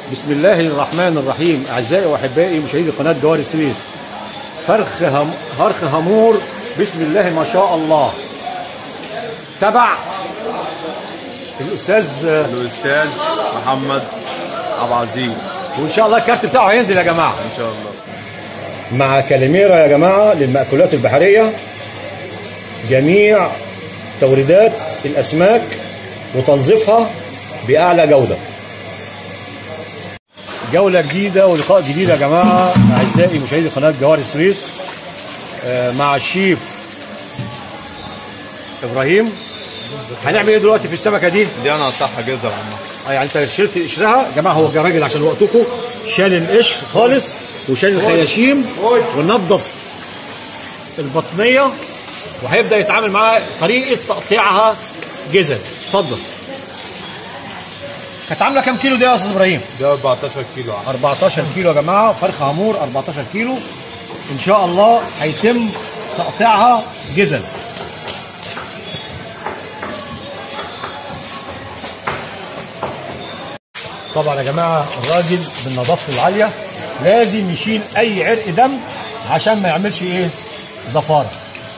بسم الله الرحمن الرحيم اعزائي واحبائي مشاهدي قناه جوار السويس فرخ هم... فرخ هامور بسم الله ما شاء الله تبع الاستاذ الاستاذ محمد عبد العزيز وان شاء الله الكارت بتاعه هينزل يا جماعه ان شاء الله مع كاليميرا يا جماعه للمأكولات البحريه جميع توريدات الاسماك وتنظيفها باعلى جوده جوله جديده ولقاء جديد يا جماعه اعزائي مشاهدي قناه جوار السويس آه، مع الشيف ابراهيم هنعمل ايه دلوقتي في السمكه دي؟ دي انا قطعها جزر عمها آه، يعني انت شلت قشرها يا جماعه هو راجل عشان وقتكم شال القشر خالص وشال الخياشيم ونضف البطنيه وهيبدا يتعامل معاها طريقه تقطيعها جزل اتفضل كانت عامله كام كيلو دي يا استاذ ابراهيم؟ ده 14 كيلو عم 14 كيلو يا جماعه فرخ هامور 14 كيلو ان شاء الله هيتم تقطيعها جزل طبعا يا جماعه الراجل بالنظافه العاليه لازم يشيل اي عرق دم عشان ما يعملش ايه زفاره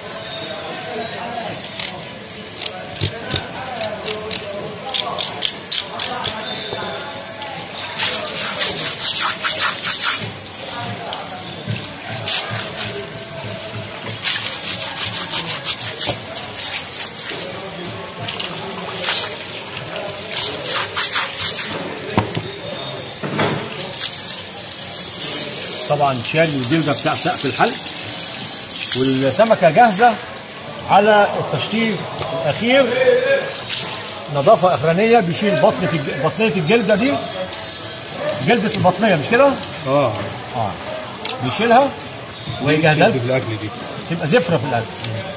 طبعا شال الجلده بتاع سقف الحلق والسمكه جاهزه على التشطيب الاخير نظافه اخرانيه بيشيل بطنه الج- بطنيه الجلده دي جلده البطنيه مش كده؟ اه اه بيشيلها ويجهزها في الاكل دي تبقى زفره في الاكل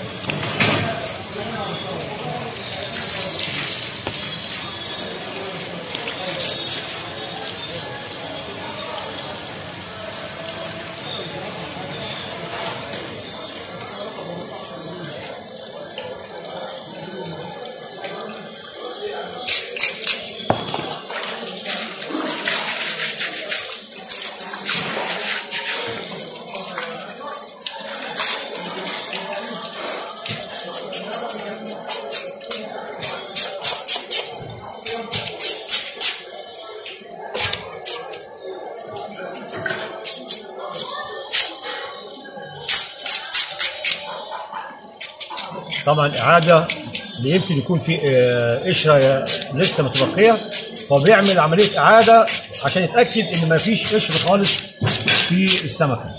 طبعا اعاده يمكن يكون في آه، قشره لسه متبقيه فبيعمل عمليه اعاده عشان يتاكد ان ما فيش قشر خالص في السمكه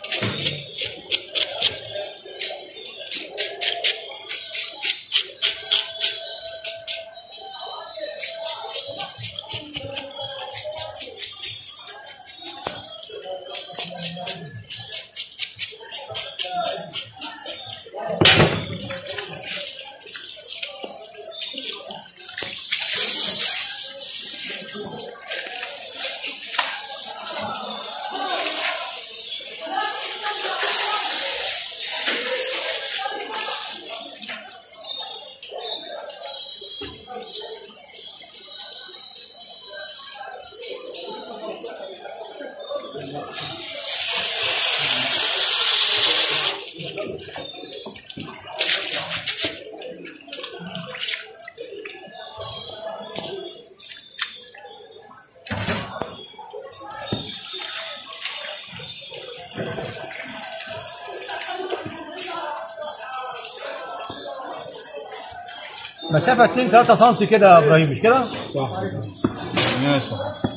مسافه 2 3 سم كده يا ابراهيم مش كده؟ صح ماشي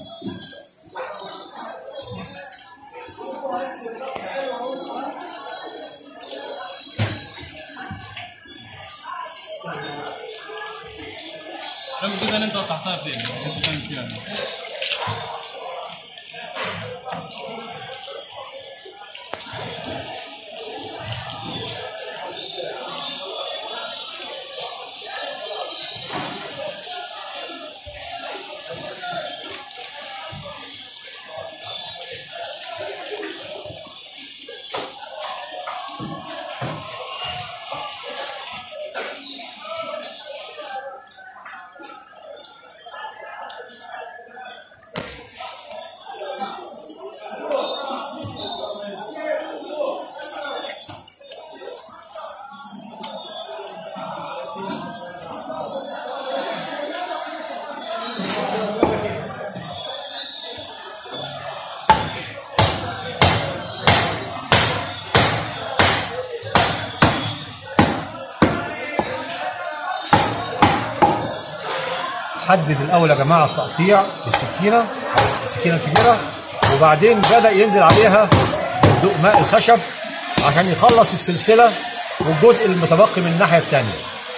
كم كده اللي انت قطعتها فين؟ انت كان فيها حدد الاول يا جماعه التقطيع بالسكينه او السكينه الكبيره وبعدين بدا ينزل عليها ضوء ماء الخشب عشان يخلص السلسله والجزء المتبقي من الناحيه الثانيه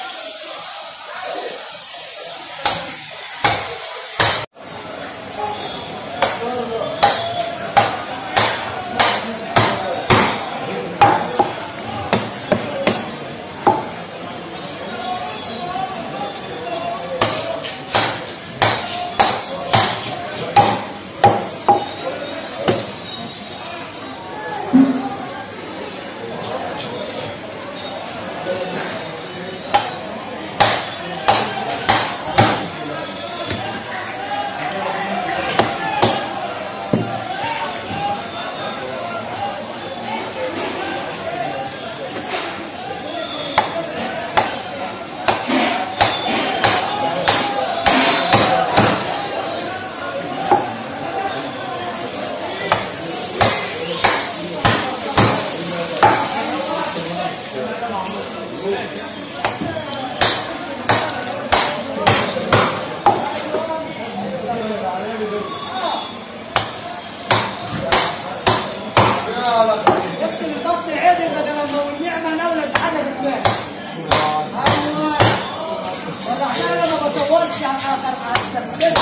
يكسر الضغط العادي بدل ما والنعمه نولد حاجه في دماغي ايوه ولا عشان انا ما بصورش على على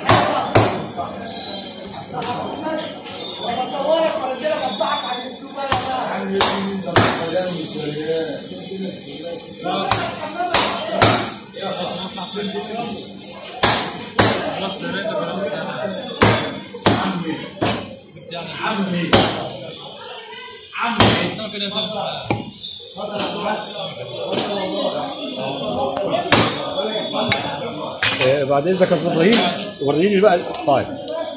ولا بصورك ولا اديلك اطبعك على اليوتيوب انا بقى. عمي كده آه، بعد اذنك يا استاذ ابراهيم وريني بقى طيب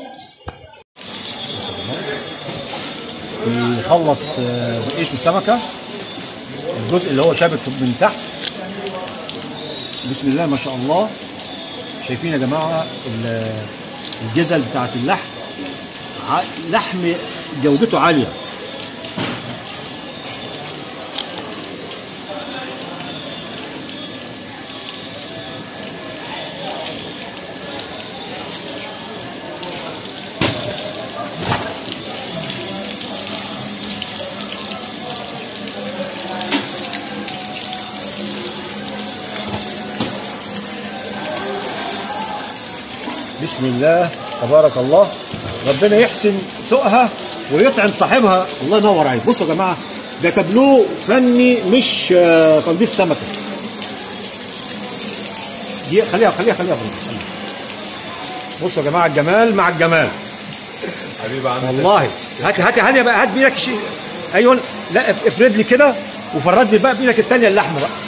يخلص آه، بقيه السمكه الجزء اللي هو شابك من تحت بسم الله ما شاء الله شايفين يا جماعه ال- الجزل بتاعت اللحم ع- لحم جودته عاليه بسم الله تبارك الله ربنا يحسن سوقها ويطعم صاحبها الله ينور عليك بصوا يا جماعه ده تابلو فني مش آه، تنظيف سمكه دي خليها خليها خليها خليها. بصوا يا جماعه الجمال مع الجمال حبيبي عندي والله هات هات هانيه بقى هات بايدك شيء ايوه لا اف- افرد لي كده وفرد لي بقى بايدك الثانيه اللحمه بقى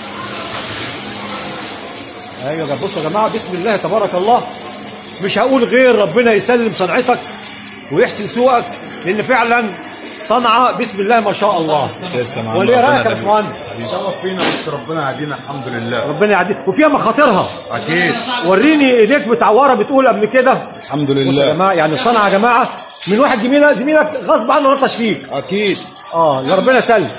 ايوه بقى بصوا يا جماعه بسم الله تبارك الله مش هقول غير ربنا يسلم صنعتك ويحسن سوقك لان فعلا صنعه بسم الله ما شاء الله تسلم يا عم، وليه ربنا رايك يا يخليك. باشمهندس شرف فينا بس ربنا يهدينا الحمد لله ربنا يعديك وفيها مخاطرها اكيد وريني ايديك متعوره بتقول قبل كده الحمد بصوا يا لله جماعه يعني الصنعه يا جماعه من واحد جميله زميلك غصب عنه لطش فيك اكيد اه يا ربنا يسلم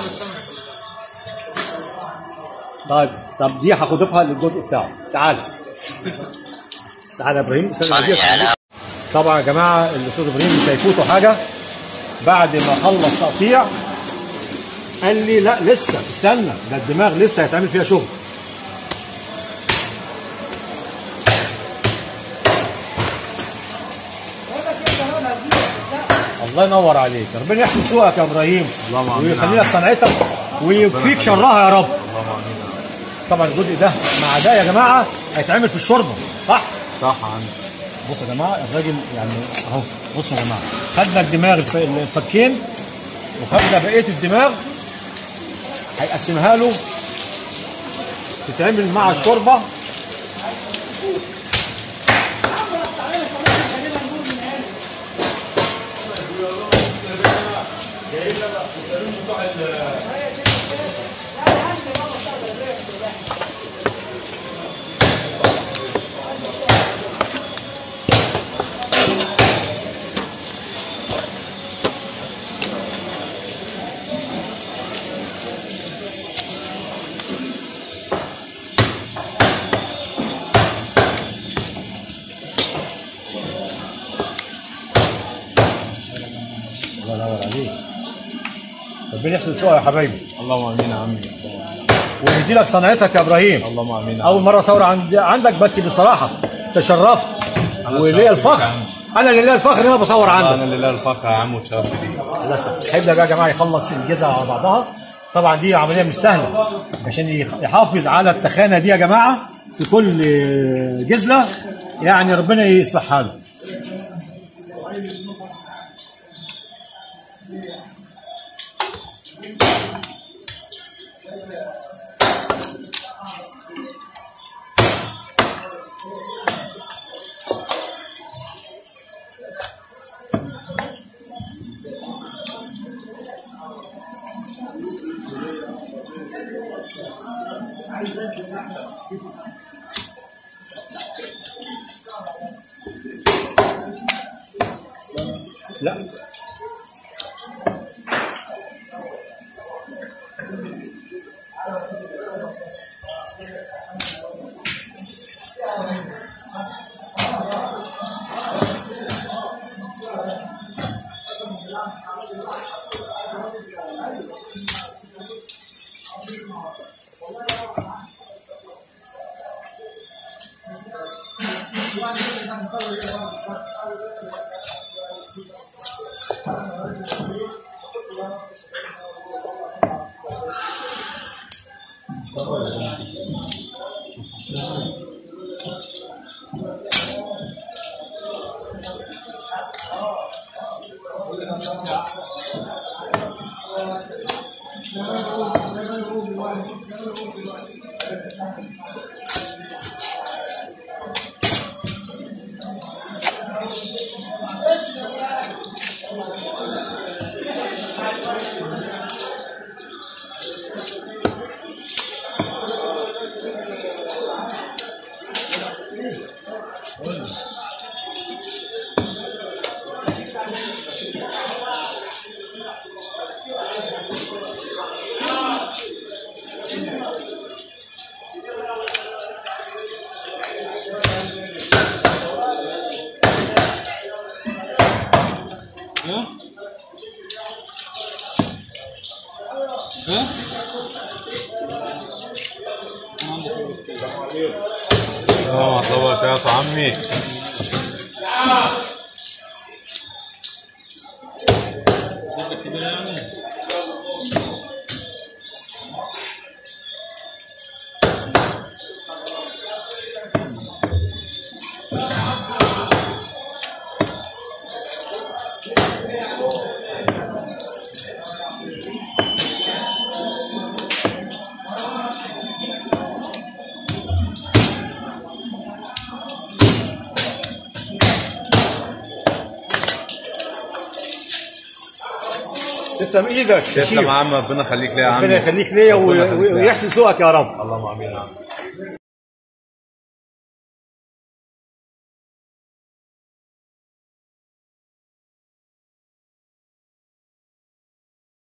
طيب طب دي هاخدها للجزء بتاعه تعال تعال يا ابراهيم استنى صلي أجيبها. على طبعا يا جماعه الاستاذ ابراهيم مش هيفوتوا حاجه بعد ما خلص تقطيع قال لي لا لسه استنى ده الدماغ لسه هيتعمل فيها شغل الله ينور عليك ربنا يحسن سوقك يا ابراهيم اللهم آمين. ويخلي لك صنعتك ويكفيك شرها يا رب طبعا الجزء ده مع ده يا جماعه هيتعمل في الشوربه صح صح عندي بصوا يا جماعه الراجل يعني اهو بصوا يا جماعه خدنا الدماغ الف- الفكين وخدنا بقيه الدماغ هيقسمها له تتعمل مع الشوربه الله ينور عليك ربنا يحسن سوقك يا حبايبي اللهم امين يا عمي ويهدي لك صنعتك يا ابراهيم اللهم امين يا اول مره اصور عند عندك بس بصراحه تشرفت وليا الفخر انا اللي ليا الفخر ان انا بصور عندك انا لله الفخر يا عم وتشرف بيك هيبدا بقى يا جماعه يخلص الجزء على بعضها طبعا دي عمليه مش سهله عشان يخ- يحافظ على التخانه دي يا جماعه في كل جزله يعني ربنا يصلح حاله لا ها؟ ها؟ اه طبعا يا عمي شوفك كده يعني تسلم ايدك تسلم يا عم ربنا يخليك ليا يا عم ربنا يخليك ليا ربنا يخليك ليا. ويحسن سوقك يا رب اللهم امين يا عم